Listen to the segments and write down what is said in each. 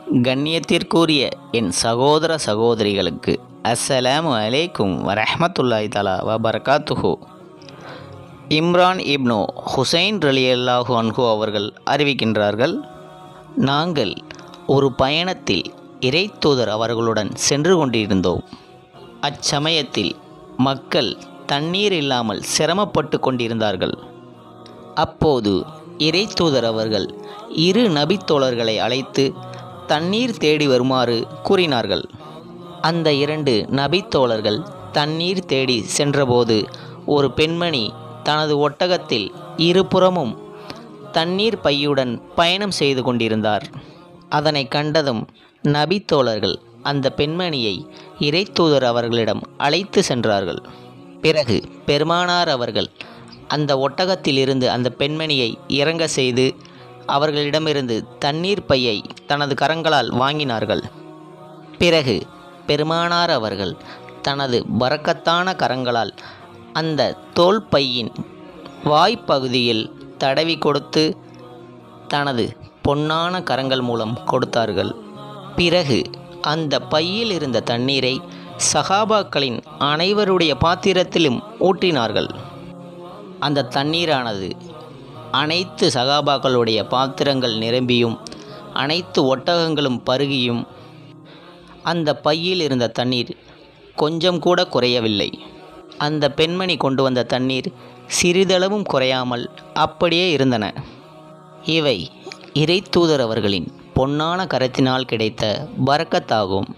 கண்ணியத்திற்குரிய என் சகோதர சகோதரிகளுக்கு அஸ்ஸலாமு அலைக்கும் வரஹ்மத்துல்லாஹி தலா வபரகாத்துஹு இம்ரான் இப்னு ஹுசைன் ரலியல்லாஹு அன்ஹு அவர்கள் அறிவிக்கின்றார்கள் நாங்கள் ஒரு பயணத்தில் இறைத்தூதர் அவர்களுடன் சென்று கொண்டிருந்தோம் அச்சமயத்தில் மக்கள் தண்ணீர் இல்லாமல் சிரமப்பட்டு கொண்டிருந்தார்கள் அப்போது இறைத்தூதர் அவர்கள் இரு நபித்தோழர்களை அழைத்து தண்ணீர் தேடி வருமாறு கூறினார்கள் அந்த இரண்டு நபித்தோழர்கள் தண்ணீர் தேடி சென்றபோது ஒரு பெண்மணி தனது ஒட்டகத்தில் இருபுறமும் தண்ணீர் பையுடன் பயணம் செய்து கொண்டிருந்தார் அதனை கண்டதும் நபித்தோழர்கள் அந்த பெண்மணியை இறைத்தூதர் அவர்களிடம் அழைத்து சென்றார்கள் பிறகு பெருமானார் அவர்கள் அந்த ஒட்டகத்திலிருந்து அந்த பெண்மணியை இறங்க செய்து அவர்களிடமிருந்து தண்ணீர் பையை தனது கரங்களால் வாங்கினார்கள் பிறகு பெருமானார் அவர்கள் தனது பரக்கத்தான கரங்களால் அந்த தோல் பையின் வாய்ப்பகுதியில் தடவி கொடுத்து தனது பொன்னான கரங்கள் மூலம் கொடுத்தார்கள் பிறகு அந்த பையில் இருந்த தண்ணீரை சகாபாக்களின் அனைவருடைய பாத்திரத்திலும் ஊற்றினார்கள் அந்த தண்ணீரானது அனைத்து சகாபாக்களுடைய பாத்திரங்கள் நிரம்பியும் அனைத்து ஒட்டகங்களும் பருகியும் அந்த பையில் இருந்த தண்ணீர் கொஞ்சம் கூட குறையவில்லை அந்த பெண்மணி கொண்டு வந்த தண்ணீர் சிறிதளவும் குறையாமல் அப்படியே இருந்தன இவை இறைத்தூதர் அவர்களின் பொன்னான கரத்தினால் கிடைத்த பரக்கத்தாகும்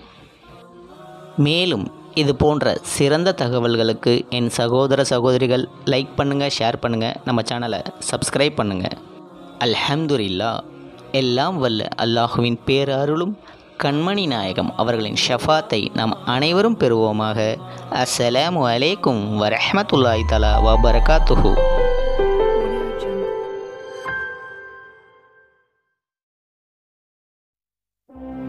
மேலும் இது போன்ற சிறந்த தகவல்களுக்கு என் சகோதர சகோதரிகள் லைக் பண்ணுங்கள் ஷேர் பண்ணுங்கள் நம்ம சேனலை சப்ஸ்கிரைப் பண்ணுங்கள் அல்ஹம்துலில்லா எல்லாம் வல்ல அல்லாஹுவின் பேரருளும் கண்மணி நாயகம் அவர்களின் ஷஃபாத்தை நாம் அனைவரும் பெறுவோமாக அஸ்ஸலாமு அலைக்கும் வரஹ்மத்துல்லாஹி தலா வபரகாத்துஹு Audio Jungle.